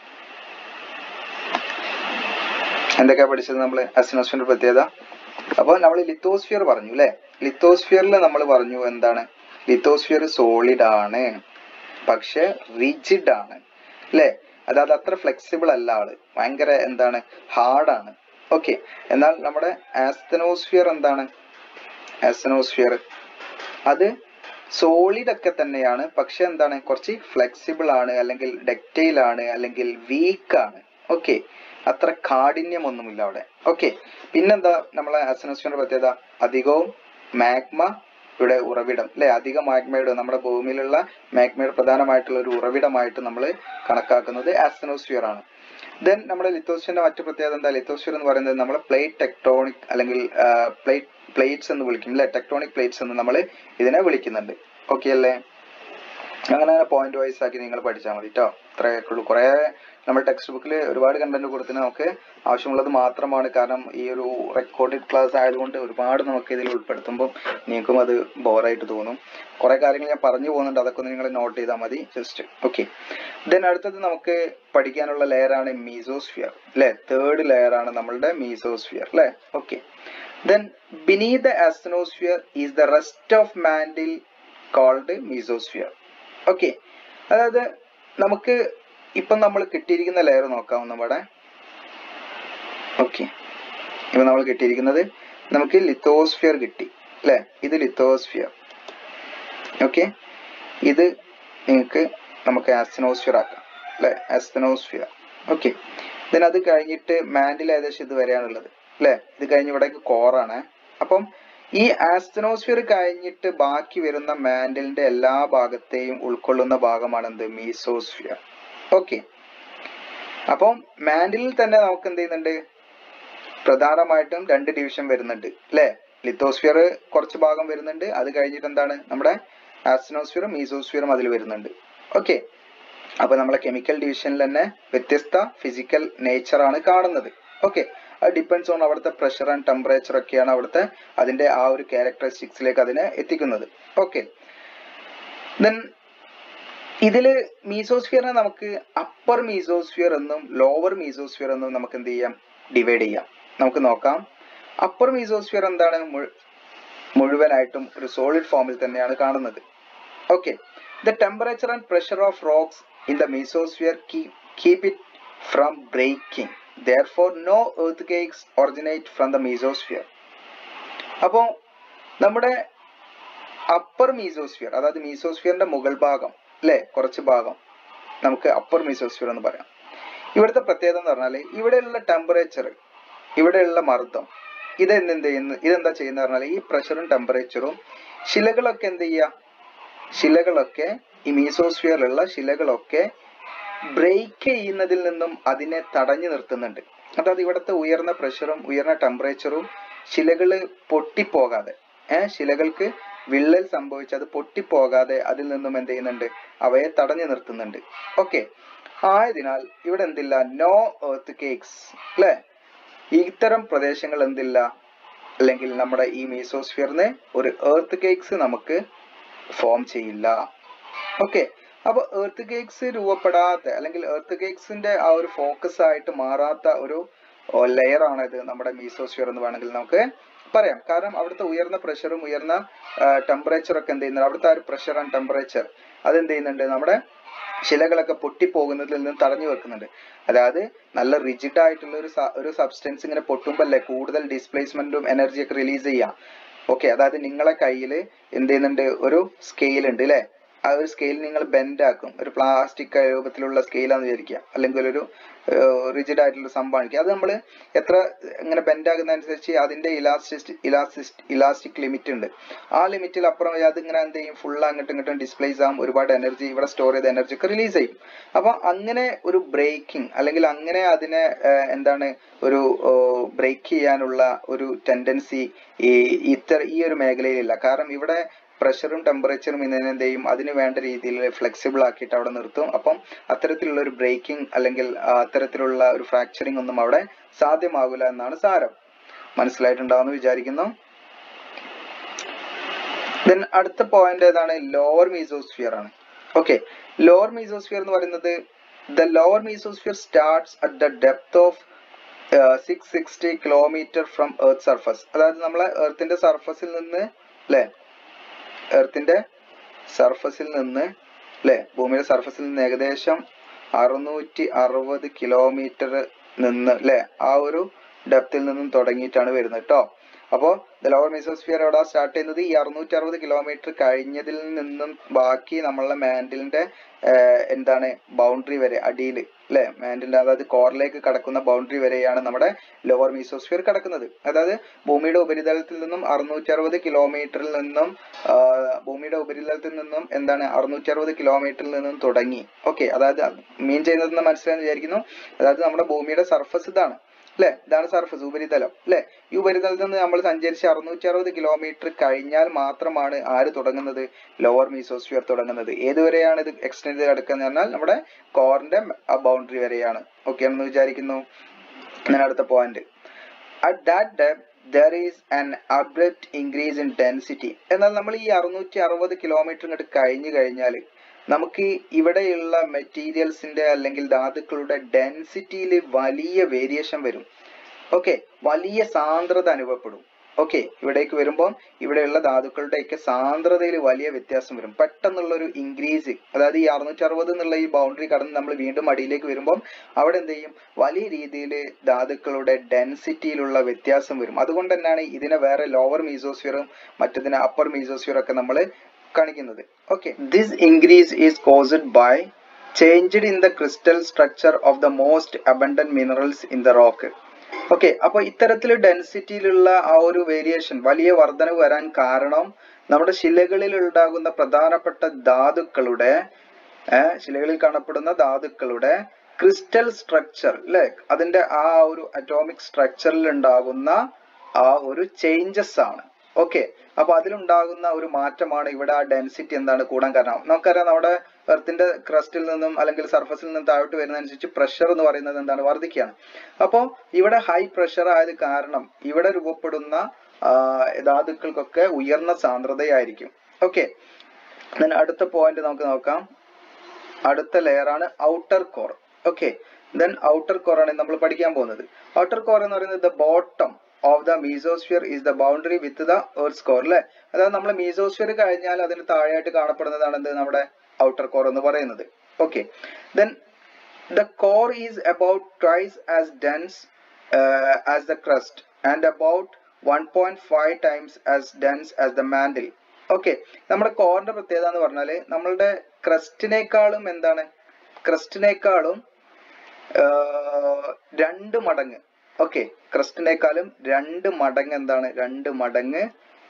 S1: എന്തൊക്കെയാ പഠിച്ചത് നമ്മൾ ആസ്തനോസ്ഫിയറിന്റെ പ്രത്യേകത അപ്പോൾ നമ്മൾ ലിത്തോസ്ഫിയർ പറഞ്ഞു അല്ലെ ലിത്തോസ്ഫിയറിൽ നമ്മൾ പറഞ്ഞു എന്താണ് ലിത്തോസ്ഫിയർ സോളിഡ് ആണ് പക്ഷെ റിജിഡ് ആണ് അല്ലെ അതായത് അത്ര ഫ്ലെക്സിബിൾ അല്ല ആള് ഭയങ്കര എന്താണ് ഹാർഡാണ് ഓക്കെ എന്നാൽ നമ്മുടെ ആസ്തനോസ്ഫിയർ എന്താണ് ആസ്തനോസ്ഫിയർ അത് സോളിഡ് ഒക്കെ തന്നെയാണ് പക്ഷെ എന്താണ് കുറച്ച് ഫ്ലെക്സിബിൾ ആണ് അല്ലെങ്കിൽ ഡെക്റ്റൈൽ ആണ് അല്ലെങ്കിൽ വീക്ക് ആണ് ഓക്കെ അത്ര കാഠിന്യമൊന്നുമില്ല അവിടെ ഓക്കെ പിന്നെന്താ നമ്മളെ ആസ്തനോസ്ഫിയറിന്റെ പ്രത്യേകത അധികവും മാഗ്മ യുടെ ഉറവിടം അല്ലെ അധിക മാഗ്മയുടെ നമ്മുടെ ഭൂമിയിലുള്ള മാഗ്മയുടെ പ്രധാനമായിട്ടുള്ള ഒരു ഉറവിടമായിട്ട് നമ്മൾ കണക്കാക്കുന്നത് ആസ്തനോസ്ഫിയർ ആണ് ദെൻ നമ്മുടെ ലിത്തോസ്ഫിയറിന്റെ മറ്റു പ്രത്യേകത എന്താ ലിത്തോസ്ഫിയർ എന്ന് പറയുന്നത് നമ്മൾ പ്ലേറ്റ് ടെക്ടോണിക് അല്ലെങ്കിൽ പ്ലേറ്റ് പ്ലേറ്റ്സ് എന്ന് വിളിക്കും അല്ലെ ടെക്ടോണിക് പ്ലേറ്റ്സ് എന്ന് നമ്മൾ ഇതിനെ വിളിക്കുന്നുണ്ട് ഓക്കെ അല്ലേ അങ്ങനെ പോയിന്റ് വൈസ് ആക്കി നിങ്ങൾ പഠിച്ചാൽ മതി കേട്ടോ ഇത്രയൊക്കെ ഉള്ളൂ കുറേ നമ്മുടെ ടെക്സ്റ്റ് ബുക്കിൽ ഒരുപാട് കണ്ടന്റ് കൊടുത്തിന് നമുക്ക് ആവശ്യമുള്ളത് മാത്രമാണ് കാരണം ഈ ഒരു റെക്കോർഡഡ് ക്ലാസ് ആയതുകൊണ്ട് ഒരുപാട് നമുക്ക് ഇതിൽ ഉൾപ്പെടുത്തുമ്പോൾ നിങ്ങൾക്കും അത് ബോറായിട്ട് തോന്നും കുറെ കാര്യങ്ങൾ ഞാൻ പറഞ്ഞു പോകുന്നുണ്ട് അതൊക്കെ ഒന്ന് നിങ്ങൾ നോട്ട് ചെയ്താൽ മതി ജസ്റ്റ് ഓക്കെ ദെൻ അടുത്തത് നമുക്ക് പഠിക്കാനുള്ള ലെയർ ആണ് മീസോസ്ഫിയർ അല്ലെ തേർഡ് ലെയർ ആണ് നമ്മളുടെ മീസോസ്ഫിയർ അല്ലെ okay then beneath the asthenosphere is the rest of mantle called mesosphere okay അതായത് നമുക്ക് ഇപ്പം നമ്മൾ കിട്ടിയിരിക്കുന്ന ലെയർ നോക്കാം നമ്മുടെ ഓക്കെ ഇപ്പൊ നമ്മൾ കിട്ടിയിരിക്കുന്നത് നമുക്ക് ലിത്തോസ്ഫിയർ കിട്ടി അല്ലെ ഇത് ലിത്തോസ്ഫിയർ ഓക്കെ ഇത് നിങ്ങൾക്ക് നമുക്ക് ആസ്തനോസ്ഫിയർ ആക്കാം അല്ലെ ആസ്തനോസ്ഫിയർ ഓക്കെ ദെൻ അത് കഴിഞ്ഞിട്ട് മാൻഡിൽ ഏകദേശം ഇത് വരെയാണുള്ളത് അല്ലേ ഇത് കഴിഞ്ഞ് ഇവിടേക്ക് കോറാണ് അപ്പം ഈ ആസ്തനോസ്ഫിയർ കഴിഞ്ഞിട്ട് ബാക്കി വരുന്ന മാൻഡലിന്റെ എല്ലാ ഭാഗത്തെയും ഉൾക്കൊള്ളുന്ന ഭാഗമാണ് എന്ത് മീസോസ്ഫിയർ ഓക്കെ അപ്പം മാൻഡലിൽ തന്നെ നമുക്ക് എന്ത് ചെയ്യുന്നുണ്ട് പ്രധാനമായിട്ടും രണ്ട് ഡിവിഷൻ വരുന്നുണ്ട് അല്ലേ ലിത്തോസ്ഫിയർ കുറച്ച് ഭാഗം വരുന്നുണ്ട് അത് കഴിഞ്ഞിട്ട് എന്താണ് നമ്മുടെ ആസ്തനോസ്ഫിയറും മീസോസ്ഫിയറും അതിൽ വരുന്നുണ്ട് ഓക്കെ അപ്പൊ നമ്മളെ കെമിക്കൽ ഡിവിഷനിൽ തന്നെ വ്യത്യസ്ത ഫിസിക്കൽ നേച്ചർ ആണ് കാണുന്നത് ഓക്കെ അത് ഡിപ്പെൻസ് ഓൺ അവിടുത്തെ പ്രഷർ ആൻഡ് ടെമ്പറേച്ചർ ഒക്കെയാണ് അവിടുത്തെ അതിന്റെ ആ ഒരു ക്യാരക്ടറിസ്റ്റിക്സിലേക്ക് അതിനെ എത്തിക്കുന്നത് ഓക്കെ ദെൻ ഇതില് മീസോസ്ഫിയറിനെ നമുക്ക് അപ്പർ മീസോസ്ഫിയർ എന്നും ലോവർ മീസോസ്ഫിയർ എന്നും നമുക്ക് എന്ത് ചെയ്യാം ഡിവൈഡ് ചെയ്യാം നമുക്ക് നോക്കാം അപ്പർ മീസോസ്ഫിയർ എന്താണ് മുഴു- മുഴുവനായിട്ടും ഒരു സോളിഡ് ഫോമിൽ തന്നെയാണ് കാണുന്നത് okay the temperature and pressure of rocks in the mesosphere keep it from breaking therefore no earthquakes originate from the mesosphere അപ്പോൾ നമ്മുടെ അപ്പർ മീസോസ്ഫിയർ അതായത് മീസോസ്ഫിയറിന്റെ മുകൾ ഭാഗം അല്ലെ കുറച്ച് ഭാഗം നമുക്ക് അപ്പർ മീസോസ്ഫിയർ എന്ന് പറയാം ഇവിടുത്തെ പ്രത്യേകത എന്ന് പറഞ്ഞാൽ ഇവിടെയുള്ള ടെമ്പറേച്ചർ ഇവിടെയുള്ള മർദ്ദം ഇത് എന്ത് ചെയ്യുന്നു ഇതെന്താ ചെയ്യുന്ന പറഞ്ഞാൽ ഈ പ്രഷറും ടെമ്പറേച്ചറും ശിലകളൊക്കെ എന്ത് ചെയ്യുക ശിലകളൊക്കെ ഈ മീസോസ്ഫിയറിലുള്ള ശിലകളൊക്കെ ബ്രേക്ക് ചെയ്യുന്നതിൽ നിന്നും അതിനെ തടഞ്ഞു നിർത്തുന്നുണ്ട് അതായത് ഇവിടുത്തെ ഉയർന്ന പ്രഷറും ഉയർന്ന ടെമ്പറേച്ചറും ശിലകള് പൊട്ടിപ്പോകാതെ ഏഹ് ശിലകൾക്ക് വിള്ളൽ സംഭവിച്ച് അത് പൊട്ടിപ്പോകാതെ അതിൽ നിന്നും എന്ത് ചെയ്യുന്നുണ്ട് അവയെ തടഞ്ഞു നിർത്തുന്നുണ്ട് ഓക്കെ ആയതിനാൽ ഇവിടെ എന്തില്ല നോ എർത്ത് കേക്സ് അല്ലെ ഇത്തരം പ്രദേശങ്ങൾ എന്തില്ല അല്ലെങ്കിൽ നമ്മുടെ ഈ മീസോസ്ഫിയറിന് ഒരു എർത്ത് കേക്സ് നമുക്ക് ഫോം ചെയ്യില്ല ഓക്കെ അപ്പൊ എർത്ത് കേക്സ് രൂപപ്പെടാത്ത അല്ലെങ്കിൽ എർത്ത് കേക്സിന്റെ ആ ഒരു ഫോക്കസ് ആയിട്ട് മാറാത്ത ഒരു ലെയർ ആണ് ഇത് നമ്മുടെ മീസോസ്ഫിയർ എന്ന് വേണമെങ്കിൽ നമുക്ക് പറയാം കാരണം അവിടുത്തെ ഉയർന്ന പ്രഷറും ഉയർന്ന ടെമ്പറേച്ചർ ഒക്കെ എന്ത് ചെയ്യുന്നുണ്ട് അവിടുത്തെ ആ ഒരു പ്രഷർ ആൻഡ് ടെമ്പറേച്ചർ അതെന്ത് ചെയ്യുന്നുണ്ട് നമ്മുടെ ശിലകളൊക്കെ പൊട്ടിപ്പോകുന്നതിൽ നിന്ന് തടഞ്ഞു വെക്കുന്നുണ്ട് അതായത് നല്ല റിജിഡ് ആയിട്ടുള്ള ഒരു സ- ഒരു സബ്സ്റ്റൻസ് ഇങ്ങനെ പൊട്ടുമ്പോൾ അല്ലേ കൂടുതൽ ഡിസ്പ്ലേസ്മെന്റും എനർജി ഒക്കെ റിലീസ് ചെയ്യാം ഓക്കെ അതായത് നിങ്ങളെ കയ്യിൽ എന്ത് ചെയ്യുന്നുണ്ട് ഒരു സ്കെയിൽ ഉണ്ട് അല്ലേ ആ ഒരു സ്കെയിൽ നിങ്ങൾ ബെൻഡ് ആക്കും ഒരു പ്ലാസ്റ്റിക് രൂപത്തിലുള്ള സ്കെയിലാന്ന് വിചാരിക്കുക അല്ലെങ്കിൽ ഒരു റിജിഡ് ആയിട്ടുള്ള സംഭവമായിരിക്കും അത് നമ്മൾ എത്ര ഇങ്ങനെ ബെൻഡ് ആകുന്ന അനുസരിച്ച് അതിന്റെ ഇലാസ്റ്റിക് ഇലാസ്റ്റിക് ഇലാസ്റ്റിക് ലിമിറ്റ് ഉണ്ട് ആ ലിമിറ്റിൽ അപ്പുറം അത് ഇങ്ങനെ എന്ത് ചെയ്യും ഫുൾ അങ്ങോട്ടും ഇങ്ങോട്ടും ഡിസ്പ്ലേസ് ആകും ഒരുപാട് എനർജി ഇവിടെ സ്റ്റോർ ചെയ്ത എനർജി ഒക്കെ റിലീസ് ചെയ്യും അപ്പൊ അങ്ങനെ ഒരു ബ്രേക്കിംഗ് അല്ലെങ്കിൽ അങ്ങനെ അതിനെ ഏർ, എന്താണ് ഒരു ബ്രേക്ക് ചെയ്യാനുള്ള ഒരു ടെൻഡൻസി ഈ ഇത്തര ഈ ഒരു മേഖലയിലില്ല കാരണം ഇവിടെ പ്രഷറും ടെമ്പറേച്ചറും ഇതിനെന്ത് ചെയ്യും അതിന് വേണ്ട രീതിയിൽ ഫ്ലെക്സിബിൾ ആക്കിയിട്ട് അവിടെ നിർത്തും അപ്പം അത്തരത്തിലുള്ള ഒരു ബ്രേക്കിംഗ് അല്ലെങ്കിൽ ആ, അത്തരത്തിലുള്ള ഒരു ഫ്രാക്ചറിങ് ഒന്നും അവിടെ സാധ്യമാകില്ല എന്നാണ് സാരം മനസ്സിലായിട്ടുണ്ടാവുമെന്ന് വിചാരിക്കുന്നു ദെൻ അടുത്ത പോയിന്റ് ഏതാണ് ലോവർ മീസോസ്ഫിയർ ആണ് ഓക്കെ ലോവർ മീസോസ്ഫിയർ എന്ന് പറയുന്നത് the lower mesosphere starts at the depth of six sixty kilometer from earth surface അതായത് നമ്മളെ എർത്തിന്റെ സർഫസിൽ നിന്ന് അല്ലെ എർത്തിന്റെ സർഫസിൽ നിന്ന് അല്ലെ ഭൂമിയുടെ സർഫസിൽ നിന്ന് ഏകദേശം അറുന്നൂറ്റി അറുപത് കിലോമീറ്റർ നിന്ന് അല്ലെ ആ ഒരു ഡെപ്തിൽ നിന്നും തുടങ്ങിയിട്ടാണ് വരുന്നത് കേട്ടോ അപ്പോൾ ദ ലോവർ മീസോസ്ഫിയർ എവിടെ സ്റ്റാർട്ട് ചെയ്യുന്നത് ഈ അറുന്നൂറ്റി അറുപത് കിലോമീറ്റർ കഴിഞ്ഞതിൽ നിന്നും ബാക്കി നമ്മളെ മാൻഡിലിന്റെ എന്താണ് ബൗണ്ടറി വരെ അടിയിൽ അല്ലെ മാൻഡിലിന്റെ അതായത് കോറിലേക്ക് കടക്കുന്ന ബൗണ്ടറി വരെയാണ് നമ്മുടെ ലോവർ മീസോസ്ഫിയർ കിടക്കുന്നത് അതായത് ഭൂമിയുടെ ഉപരിതലത്തിൽ നിന്നും അറുന്നൂറ്റി അറുപത് കിലോമീറ്ററിൽ നിന്നും ആ, ഭൂമിയുടെ ഉപരിതലത്തിൽ നിന്നും എന്താണ് അറുന്നൂറ്റി അറുപത് കിലോമീറ്ററിൽ നിന്നും തുടങ്ങി ഓക്കെ അതായത് മീൻ ചെയ്യുന്നത് മനസ്സിലായെന്ന് വിചാരിക്കുന്നു അതായത് നമ്മുടെ ഭൂമിയുടെ സർഫസ് ഇതാണ് അല്ലെ ഇതാണ് സർഫസ് ഉപരിതലം അല്ലെ ഈ ഉപരിതലത്തിൽ നിന്ന് നമ്മൾ സഞ്ചരിച്ച് അറുന്നൂറ്റി അറുപത് കിലോമീറ്റർ കഴിഞ്ഞാൽ മാത്രമാണ് ആര് തുടങ്ങുന്നത് ലോവർ മീസോസ്ഫിയർ തുടങ്ങുന്നത് ഏതുവരെയാണ് ഇത് എക്സ്റ്റെൻഡ് ചെയ്ത് കിടക്കുന്നത് പറഞ്ഞാൽ നമ്മുടെ കോറിന്റെ ആ ബൗണ്ടറി വരെയാണ് ഓക്കെ ആണെന്ന് വിചാരിക്കുന്നു ഞാൻ അടുത്ത point at that depth there is an abrupt increase in density എന്നാൽ നമ്മൾ ഈ അറുന്നൂറ്റി അറുപത് കിലോമീറ്റർ ഇങ്ങോട്ട് കഴിഞ്ഞു കഴിഞ്ഞാൽ നമുക്ക് ഇവിടെയുള്ള മെറ്റീരിയൽസിന്റെ അല്ലെങ്കിൽ ധാതുക്കളുടെ ഡെൻസിറ്റിയിൽ വലിയ വേരിയേഷൻ വരും ഓക്കെ വലിയ സാന്ദ്രത അനുഭവപ്പെടും ഓക്കെ ഇവിടേക്ക് വരുമ്പോൾ ഇവിടെയുള്ള ധാതുക്കളുടെയൊക്കെ സാന്ദ്രതയിൽ വലിയ വ്യത്യാസം വരും പെട്ടെന്നുള്ള ഒരു ഇൻക്രീസ് അതായത് ഈ അറുന്നൂറ്റി അറുപത് എന്നുള്ള ഈ ബൗണ്ടറി കടന്ന് നമ്മൾ വീണ്ടും അടിയിലേക്ക് വരുമ്പോൾ അവിടെ എന്ത് ചെയ്യും വലിയ രീതിയിൽ ധാതുക്കളുടെ ഡെൻസിറ്റിയിലുള്ള വ്യത്യാസം വരും അതുകൊണ്ട് തന്നെയാണ് ഇതിനെ വേറെ ലോവർ മീസോസ്ഫിയറും മറ്റതിനെ അപ്പർ മീസോസ്ഫിയർ ഒക്കെ നമ്മൾ കാണിക്കുന്നത് okay this increase is caused by changed in the crystal structure of the most abundant minerals in the rock okay അപ്പൊ ഇത്തരത്തിൽ ഡെൻസിറ്റിയിലുള്ള ആ ഒരു വേരിയേഷൻ വലിയ വർധനവ് വരാൻ കാരണം നമ്മുടെ ശിലകളിൽ ഉണ്ടാകുന്ന പ്രധാനപ്പെട്ട ധാതുക്കളുടെ ഏഹ് ശിലകളിൽ കാണപ്പെടുന്ന ധാതുക്കളുടെ ക്രിസ്റ്റൽ സ്ട്രക്ചർ അല്ലെ അതിന്റെ ആ ഒരു അറ്റോമിക് സ്ട്രക്ചറിൽ ഉണ്ടാകുന്ന ആ ഒരു ചേഞ്ചസ് ആണ് ഓക്കെ അപ്പൊ അതിലുണ്ടാകുന്ന ഒരു മാറ്റമാണ് ഇവിടെ ആ ഡെൻസിറ്റി എന്താണ് കൂടാൻ കാരണം നമുക്കറിയാം നമ്മുടെ എർത്തിന്റെ ക്രസ്റ്റിൽ നിന്നും അല്ലെങ്കിൽ സർഫസിൽ നിന്നും താഴോട്ട് വരുന്നതനുസരിച്ച് പ്രഷർ എന്ന് പറയുന്നത് എന്താണ് വർദ്ധിക്കുകയാണ് അപ്പോൾ ഇവിടെ ഹൈ പ്രഷർ ആയത് കാരണം ഇവിടെ രൂപപ്പെടുന്ന ആ, ധാതുക്കൾക്കൊക്കെ ഉയർന്ന സാന്ദ്രതയായിരിക്കും ഓക്കെ അടുത്ത പോയിന്റ് നമുക്ക് നോക്കാം അടുത്ത ലെയർ ആണ് outer core okay then outer core ആണ് നമ്മൾ പഠിക്കാൻ പോകുന്നത് ഔട്ടർ കോർ എന്ന് പറയുന്നത് the bottom of the mesosphere is the boundary with the earth core അല്ലെ അതായത് നമ്മൾ മീസോസ്ഫിയർ കഴിഞ്ഞാൽ അതിന് താഴെയായിട്ട് കാണപ്പെടുന്നതാണ് എന്ത് നമ്മുടെ ഔട്ടർ കോർ എന്ന് പറയുന്നത് okay then the core is about twice as dense uh, as the crust and about 1.5 times as dense as the mantle okay നമ്മുടെ കോറിന്റെ പ്രത്യേകത എന്ന് പറഞ്ഞാല് നമ്മളുടെ ക്രസ്റ്റിനേക്കാളും എന്താണ് ക്രസ്റ്റിനേക്കാളും രണ്ട് മടങ്ങ് ഓക്കെ ക്രസ്റ്റിനേക്കാളും രണ്ട് മടങ്ങ് എന്താണ് രണ്ട് മടങ്ങ്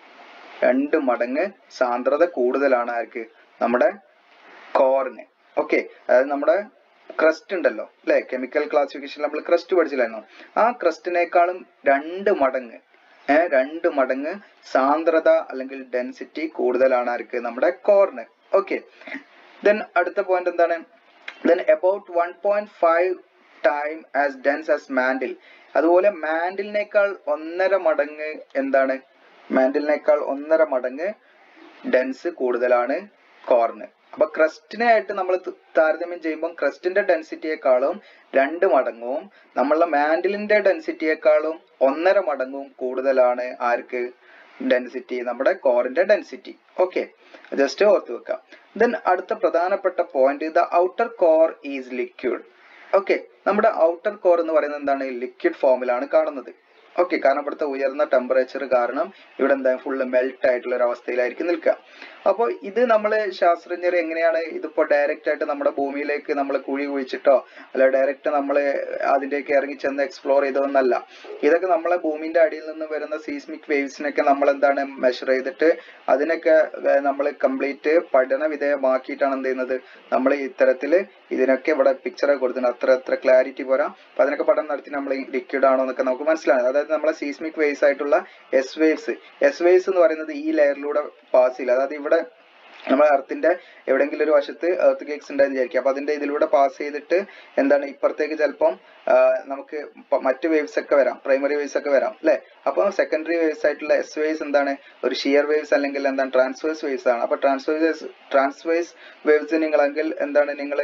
S1: രണ്ട് മടങ്ങ് സാന്ദ്രത കൂടുതലാണ് ആർക്ക് നമ്മുടെ കോറിന് ഓക്കെ അതായത് നമ്മുടെ ക്രസ്റ്റ് ഉണ്ടല്ലോ അല്ലെ കെമിക്കൽ ക്ലാസിഫിക്കേഷൻ നമ്മൾ ക്രസ്റ്റ് പഠിച്ചില്ലായിരുന്നു ആ ക്രസ്റ്റിനേക്കാളും രണ്ട് മടങ്ങ് ഏഹ് രണ്ട് മടങ്ങ് സാന്ദ്രത അല്ലെങ്കിൽ ഡെൻസിറ്റി കൂടുതലാണ് ആർക്ക് നമ്മുടെ കോറിന് ഓക്കെ ദെൻ അടുത്ത പോയിന്റ് എന്താണ് then about one point five time as dense as mantle അതുപോലെ മാൻഡിലിനേക്കാൾ ഒന്നര മടങ്ങ് എന്താണ് മാൻഡിലിനേക്കാൾ ഒന്നര മടങ്ങ് ഡെൻസ് കൂടുതലാണ് കോർണ് അപ്പൊ ക്രസ്റ്റിനെ ആയിട്ട് നമ്മൾ താരതമ്യം ചെയ്യുമ്പോൾ ക്രസ്റ്റിന്റെ ഡെൻസിറ്റിയെക്കാളും രണ്ട് മടങ്ങും നമ്മളുടെ മാൻഡിലിന്റെ ഡെൻസിറ്റിയെക്കാളും ഒന്നര മടങ്ങും കൂടുതലാണ് ആർക്ക് ഡെൻസിറ്റി നമ്മുടെ കോറിന്റെ ഡെൻസിറ്റി ഓക്കെ ജസ്റ്റ് ഓർത്ത് വെക്കാം ദെൻ അടുത്ത പ്രധാനപ്പെട്ട point the outer core is liquid okay നമ്മുടെ ഔട്ടർ കോർ എന്ന് പറയുന്നത് എന്താണ് ലിക്വിഡ് ഫോമിലാണ് കാണുന്നത് ഓക്കെ കാരണം ഇവിടുത്തെ ഉയർന്ന ടെമ്പറേച്ചർ കാരണം ഇവിടെ എന്താ ഫുള്ള് മെൽറ്റ് ആയിട്ടുള്ള ഒരു അവസ്ഥയിലായിരിക്കും നിൽക്കുക അപ്പോൾ ഇത് നമ്മൾ ശാസ്ത്രജ്ഞർ എങ്ങനെയാണ് ഇതിപ്പോ ഡയറക്റ്റ് ആയിട്ട് നമ്മുടെ ഭൂമിയിലേക്ക് നമ്മൾ കുഴി കുഴിച്ചിട്ടോ അല്ല ഡയറക്റ്റ് നമ്മൾ അതിലേക്ക് ഇറങ്ങി ചെന്ന് എക്സ്പ്ലോർ ചെയ്തതൊന്നല്ല ഇതൊക്കെ നമ്മളെ ഭൂമിന്റെ അടിയിൽ നിന്ന് വരുന്ന സീസ്മിക് വേവ്സിനൊക്കെ നമ്മൾ എന്താണ് മെഷർ ചെയ്തിട്ട് അതിനൊക്കെ നമ്മൾ കംപ്ലീറ്റ് പഠന വിധേയമാക്കിയിട്ടാണ് എന്ത് ചെയ്യുന്നത് നമ്മൾ ഇത്തരത്തിൽ ഇതിനൊക്കെ ഇവിടെ പിക്ചർ കൊടുത്തിട്ടുണ്ട് അത്ര അത്ര ക്ലാരിറ്റി പോരാ അപ്പൊ അതിനൊക്കെ പഠനം നടത്തി നമ്മൾ ലിക്വിഡ് ആണോ എന്നൊക്കെ നമുക്ക് മനസ്സിലാകും അതായത് നമ്മളെ സീസ്മിക് വേവ്സ് ആയിട്ടുള്ള എസ് വേവ്സ് എസ് വേവ്സ് എന്ന് പറയുന്നത് ഈ ലെയറിലൂടെ പാസ് ചെയ്യില്ല അതായത് ഇവിടെ നമ്മുടെ എർത്തിന്റെ എവിടെയെങ്കിലും ഒരു വശത്ത് എർത്ത് കേക്സ് ഉണ്ടായെന്ന് വിചാരിക്കുക അപ്പൊ അതിന്റെ ഇതിലൂടെ പാസ് ചെയ്തിട്ട് എന്താണ് ഇപ്പുറത്തേക്ക് ചിലപ്പം ആ, നമുക്ക് പ- മറ്റ് വേവ്സ് ഒക്കെ വരാം പ്രൈമറി വേവ്സ് ഒക്കെ വരാം അല്ലെ അപ്പൊ സെക്കൻഡറി വേവ്സ് ആയിട്ടുള്ള എസ് വേവ്സ് എന്താണ് ഒരു ഷിയർ വേവ്സ് അല്ലെങ്കിൽ എന്താണ് ട്രാൻസ്വേഴ്സ് വേവ്സ് ആണ് അപ്പൊ ട്രാൻസ്വേഴ്സ് ട്രാൻസ്വേഴ്സ് വേവ്സ് നിങ്ങളെങ്കിൽ എന്താണ് നിങ്ങൾ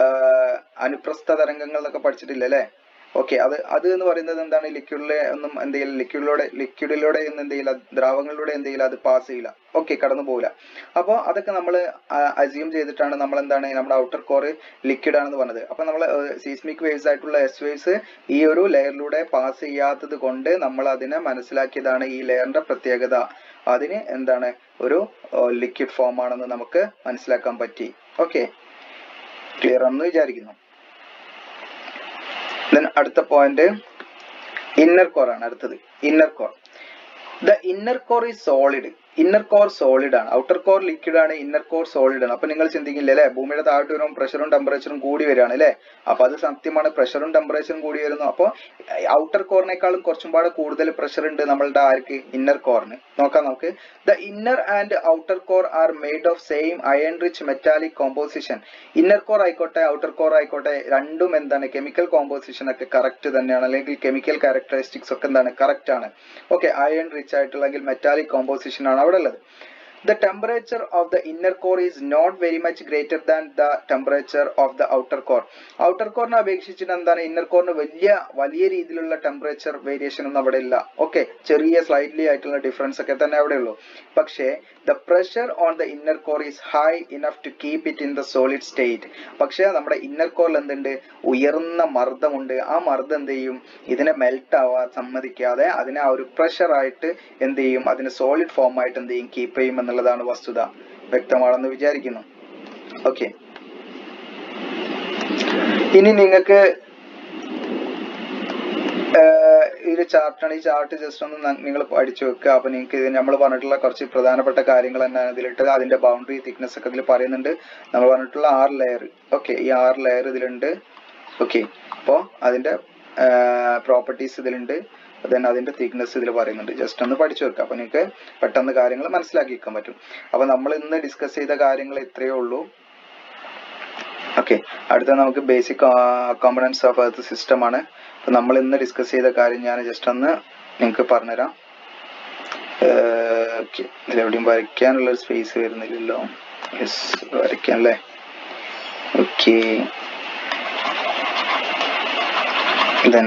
S1: അനുപ്രസ്ഥ തരംഗങ്ങൾ എന്നൊക്കെ പഠിച്ചിട്ടില്ല അല്ലെ ഓക്കെ അത് അത് എന്ന് പറയുന്നത് എന്താണ് ലിക്വിഡിലെ ഒന്നും എന്ത് ചെയ്യില്ല ലിക്വിഡിലൂടെ ലിക്വിഡിലൂടെ ഒന്നും എന്ത് ചെയ്യില്ല ദ്രാവകങ്ങളിലൂടെ എന്ത് ചെയ്യില്ല അത് പാസ് ചെയ്യില്ല ഓക്കെ കടന്നു പോകില്ല അപ്പോൾ അതൊക്കെ നമ്മൾ അസ്യൂം ചെയ്തിട്ടാണ് നമ്മൾ എന്താണ് നമ്മുടെ ഔട്ടർ കോർ ലിക്വിഡ് ആണെന്ന് പറഞ്ഞത് അപ്പോൾ നമ്മൾ സീസ്മിക് വേവ്സ് ആയിട്ടുള്ള എസ് വേവ്സ് ഈ ഒരു ലെയറിലൂടെ പാസ് ചെയ്യാത്തത് കൊണ്ട് നമ്മൾ അതിനെ മനസ്സിലാക്കിയതാണ് ഈ ലെയറിന്റെ പ്രത്യേകത അതിന് എന്താണ് ഒരു ലിക്വിഡ് ഫോം ആണെന്ന് നമുക്ക് മനസ്സിലാക്കാൻ പറ്റി ഓക്കെ ക്ലിയർ ആണെന്ന് വിചാരിക്കുന്നു ദെൻ അടുത്ത പോയിന്റ് ഇന്നർ കോർ ആണ് അടുത്തത് inner core the inner core is solid inner core solid ആണ് ഔട്ടർ കോർ ലിക്വിഡ് ആണ് ഇന്നർ കോർ സോളിഡ് ആണ് അപ്പൊ നിങ്ങൾ ചിന്തിക്കില്ല അല്ലെ ഭൂമിയുടെ താഴോട്ട് വരുമ്പോൾ പ്രഷറും ടെമ്പറേച്ചറും കൂടി വരികയാണ് അല്ലെ അപ്പൊ അത് സത്യമാണ് പ്രഷറും ടെമ്പറേച്ചറും കൂടി വരുന്നു അപ്പൊ ഔട്ടർ കോറിനേക്കാളും കുറച്ചും പാടെ കൂടുതൽ പ്രഷർ ഉണ്ട് നമ്മളുടെ ആർക്ക് ഇന്നർ കോറിന് നോക്കാം നമുക്ക് the inner and outer core are made of same iron rich metallic composition inner core ആയിക്കോട്ടെ ഔട്ടർ കോർ ആയിക്കോട്ടെ രണ്ടും എന്താണ് കെമിക്കൽ കോമ്പോസിഷൻ ഒക്കെ കറക്റ്റ് തന്നെയാണ് അല്ലെങ്കിൽ കെമിക്കൽ ക്യാരക്ടറിസ്റ്റിക്സ് ഒക്കെ എന്താണ് കറക്റ്റ് ആണ് ഓക്കെ അയൺ റിച്ച് ആയിട്ടുള്ള അല്ലെങ്കിൽ മെറ്റാലിക് കോമ്പോസിഷൻ ആണ് അവിടെ ഉള്ളത് The temperature of the inner core is not very much greater than the temperature of the outer core. Outer കോറിനെ അപേക്ഷിച്ചിട്ട് എന്താണ് ഇന്നർ കോറിന് വലിയ വലിയ രീതിയിലുള്ള ടെമ്പറേച്ചർ വേരിയേഷൻ ഒന്നും അവിടെ ഇല്ല ഓക്കെ ചെറിയ സ്ലൈറ്റ്ലി ആയിട്ടുള്ള ഡിഫറൻസ് ഒക്കെ തന്നെ അവിടെ ഉള്ളൂ പക്ഷേ the pressure on the inner core is high enough to keep it in the solid state പക്ഷേ നമ്മുടെ ഇന്നർ കോറിൽ എന്തുണ്ട് ഉയർന്ന മർദ്ദമുണ്ട് ആ മർദ്ദം എന്ത് ചെയ്യും ഇതിനെ മെൽറ്റ് ആവാൻ സമ്മതിക്കാതെ അതിനെ ആ ഒരു പ്രഷർ ആയിട്ട് എന്ത് ചെയ്യും അതിനെ സോളിഡ് ഫോം ആയിട്ട് എന്ത് ചെയ്യും കീപ്പ് ചെയ്യും എന്നുള്ളതാണ് വസ്തുത വ്യക്തമാണെന്ന് വിചാരിക്കുന്നു ഓക്കെ ഇനി നിങ്ങൾക്ക് ഈ ഒരു ചാർട്ടാണ് ഈ ചാർട്ട് ജസ്റ്റ് ഒന്ന് നിങ്ങൾ പഠിച്ചു വെക്കുക അപ്പൊ നിങ്ങൾക്ക് ഇത് നമ്മൾ പറഞ്ഞിട്ടുള്ള കുറച്ച് പ്രധാനപ്പെട്ട കാര്യങ്ങൾ തന്നെയാണ് ഇതിലിട്ട് അതിന്റെ ബൗണ്ടറി തിക്നെസ് ഒക്കെ ഇതിൽ പറയുന്നുണ്ട് നമ്മൾ പറഞ്ഞിട്ടുള്ള ആറ് ലെയർ ഓക്കെ ഈ ആറ് ലെയർ ഇതിലുണ്ട് ഓക്കെ അപ്പോൾ അതിന്റെ പ്രോപ്പർട്ടീസ് ഇതിലുണ്ട് ദെൻ അതിന്റെ തിക്നെസ് ഇതിൽ പറയുന്നുണ്ട് ജസ്റ്റ് ഒന്ന് പഠിച്ചു വെക്കുക അപ്പൊ നിങ്ങൾക്ക് പെട്ടെന്ന് കാര്യങ്ങൾ മനസ്സിലാക്കി വെക്കാൻ പറ്റും അപ്പൊ നമ്മൾ ഇന്ന് ഡിസ്കസ് ചെയ്ത കാര്യങ്ങൾ ഇത്രയേ ഉള്ളൂ ഓക്കെ അടുത്ത നമുക്ക് basic components of earth system ആണ് അപ്പൊ നമ്മൾ ഇന്ന് ഡിസ്കസ് ചെയ്ത കാര്യം ഞാൻ ജസ്റ്റ് ഒന്ന് നിങ്ങൾക്ക് പറഞ്ഞുതരാം ഓക്കെ ഇതിലെവിടെയും വരയ്ക്കാനുള്ള ഒരു സ്പേസ് വരുന്നില്ലല്ലോ യെസ് വരയ്ക്കാം അല്ലേ ഓക്കെ ദെൻ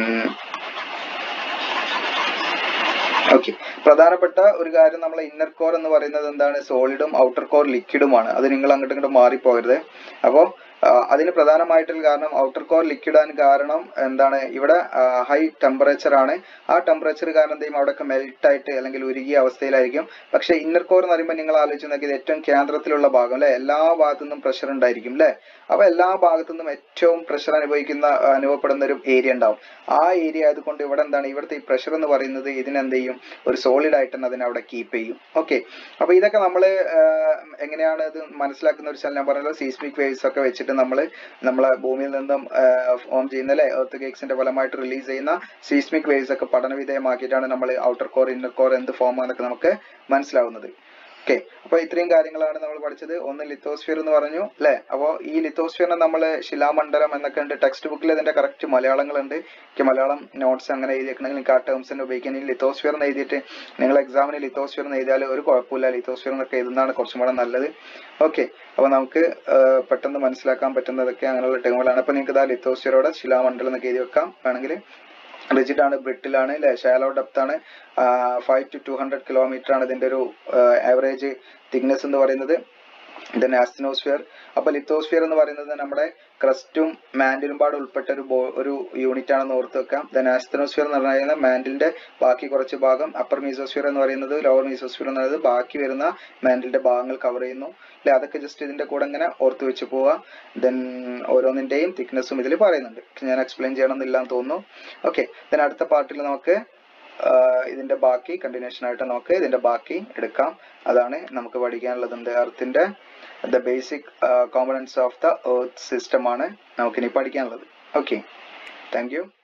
S1: ഓക്കെ പ്രധാനപ്പെട്ട ഒരു കാര്യം നമ്മളെ ഇന്നർ കോർ എന്ന് പറയുന്നത് എന്താണ് സോളിഡും ഔട്ടർ കോർ ലിക്വിഡുമാണ് അത് നിങ്ങൾ അങ്ങോട്ടും ഇങ്ങോട്ടും മാറിപ്പോകരുത് അപ്പോൾ അതിന് പ്രധാനമായിട്ടുള്ള കാരണം ഔട്ടർ കോർ ലിക്വിഡ് ആൻ കാരണം എന്താണ് ഇവിടെ ഹൈ ടെമ്പറേച്ചർ ആണ് ആ ടെമ്പറേച്ചർ കാരണം എന്തെയും അവിടെയൊക്കെ മെൽറ്റ് ആയിട്ട് അല്ലെങ്കിൽ ഉരുകിയ അവസ്ഥയിലായിരിക്കും പക്ഷേ ഇന്നർ കോർ എന്ന് പറയുമ്പോൾ നിങ്ങൾ ആലോചിച്ച് നോക്കിയത് ഏറ്റവും കേന്ദ്രത്തിലുള്ള ഭാഗം അല്ലെ എല്ലാ ഭാഗത്തു നിന്നും പ്രഷർ ഉണ്ടായിരിക്കും അല്ലെ അപ്പൊ എല്ലാ ഭാഗത്തു നിന്നും ഏറ്റവും പ്രഷർ അനുഭവിക്കുന്ന അനുഭവപ്പെടുന്ന ഒരു ഏരിയ ഉണ്ടാവും ആ ഏരിയ ആയതുകൊണ്ട് ഇവിടെ എന്താണ് ഇവിടുത്തെ ഈ പ്രഷർ എന്ന് പറയുന്നത് ഇതിനെന്ത് ചെയ്യും ഒരു സോളിഡ് ആയിട്ട് തന്നെ അതിനെ അവിടെ കീപ്പ് ചെയ്യും ഓക്കെ അപ്പൊ ഇതൊക്കെ നമ്മൾ എങ്ങനെയാണ് ഇത് മനസ്സിലാക്കുന്ന ഒരു സ്ഥലം ഞാൻ പറഞ്ഞല്ലോ സീസ്മിക് വേവ്സ് ഒക്കെ വെച്ചിട്ട് നമ്മൾ നമ്മളെ ഭൂമിയിൽ നിന്നും ഫോം ചെയ്യുന്ന അല്ലെ എർത്ത് കേക്സിന്റെ ഫലമായിട്ട് റിലീസ് ചെയ്യുന്ന സീസ്മിക് വേവ്സ് ഒക്കെ പഠന വിധേയമാക്കിയിട്ടാണ് നമ്മൾ ഔട്ടർ കോർ ഇന്നർ കോർ എന്ത് ഫോം ആണെന്നൊക്കെ നമുക്ക് മനസ്സിലാവുന്നത് ഓക്കെ അപ്പൊ ഇത്രയും കാര്യങ്ങളാണ് നമ്മൾ പഠിച്ചത് ഒന്ന് ലിത്തോസ്ഫിയർ എന്ന് പറഞ്ഞു അല്ലെ അപ്പോ ഈ ലിത്തോസ്ഫിയറിനെ നമ്മൾ ശിലാമണ്ഡലം എന്നൊക്കെ ഉണ്ട് ടെക്സ്റ്റ് ബുക്കിൽ ഇതിന്റെ കറക്റ്റ് മലയാളങ്ങളുണ്ട് എനിക്ക് മലയാളം നോട്ട്സ് അങ്ങനെ എഴുതിയേക്കണമെങ്കിൽ നിങ്ങൾക്ക് ആ ടേംസ് തന്നെ ഉപയോഗിക്കാൻ ഈ ലിത്തോസ്ഫിയർ എന്ന് എഴുതിയിട്ട് നിങ്ങൾ എക്സാമിന് ലിത്തോസ്ഫിയർ എന്ന് എഴുതിയാൽ ഒരു കുഴപ്പമില്ല ലിത്തോസ്ഫിയർ എന്നൊക്കെ എഴുതുന്നതാണ് കുറച്ചും കൂടെ നല്ലത് ഓക്കെ അപ്പൊ നമുക്ക് പെട്ടെന്ന് മനസ്സിലാക്കാൻ പറ്റുന്നതൊക്കെ അങ്ങനെയുള്ള ടേമുകളാണ് അപ്പൊ നിങ്ങൾക്ക് ഇതാ ലിത്തോസ്ഫിയറോടെ ശിലാമണ്ഡലം എന്നൊക്കെ എഴുതി വെക്കാം വേണമെങ്കിൽ റിജിഡ് ആണ് ബ്രിട്ടിൽ ആണ് അല്ലെ ഷാലോ ഡെപ്ത് ആണ് five to two hundred kilometer ആണ് ഇതിന്റെ ഒരു ആവറേജ് തിക്നെസ് എന്ന് പറയുന്നത് ദെൻ ആസ്റ്റിനോസ്ഫിയർ അപ്പൊ ലിത്തോസ്ഫിയർ എന്ന് പറയുന്നത് നമ്മുടെ ക്രസ്റ്റും മാൻഡിലും പാട് ഉൾപ്പെട്ട ഒരു ഒരു യൂണിറ്റ് ആണെന്ന് ഓർത്ത് വെക്കാം ദെൻ ആസ്റ്റിനോസ്ഫിയർ എന്ന് പറയുന്നത് മാൻഡിലിന്റെ ബാക്കി കുറച്ച് ഭാഗം അപ്പർ മീസോസ്ഫിയർ എന്ന് പറയുന്നത് ലോവർ മീസോസ്ഫിയർ എന്ന് പറയുന്നത് ബാക്കി വരുന്ന മാൻഡിലിന്റെ ഭാഗങ്ങൾ കവർ ചെയ്യുന്നു അല്ലെ അതൊക്കെ ജസ്റ്റ് ഇതിന്റെ കൂടെ ഇങ്ങനെ ഓർത്ത് വെച്ച് പോവുക ദെൻ ഓരോന്നിന്റെയും തിക്നെസ്സും ഇതിൽ പറയുന്നുണ്ട് ഞാൻ എക്സ്പ്ലെയിൻ ചെയ്യണമെന്നില്ല എന്ന് തോന്നുന്നു ഓക്കെ ദെൻ അടുത്ത പാർട്ടിൽ നമുക്ക് ഇതിന്റെ ബാക്കി കണ്ടിന്യൂഷൻ ആയിട്ട് നമുക്ക് ഇതിന്റെ ബാക്കി എടുക്കാം അതാണ് നമുക്ക് പഠിക്കാനുള്ളത് എന്ത് എർത്തിന്റെ the basic components of the earth system ആണ് നമുക്കിനി പഠിക്കാനുള്ളത് ഓക്കെ താങ്ക് യു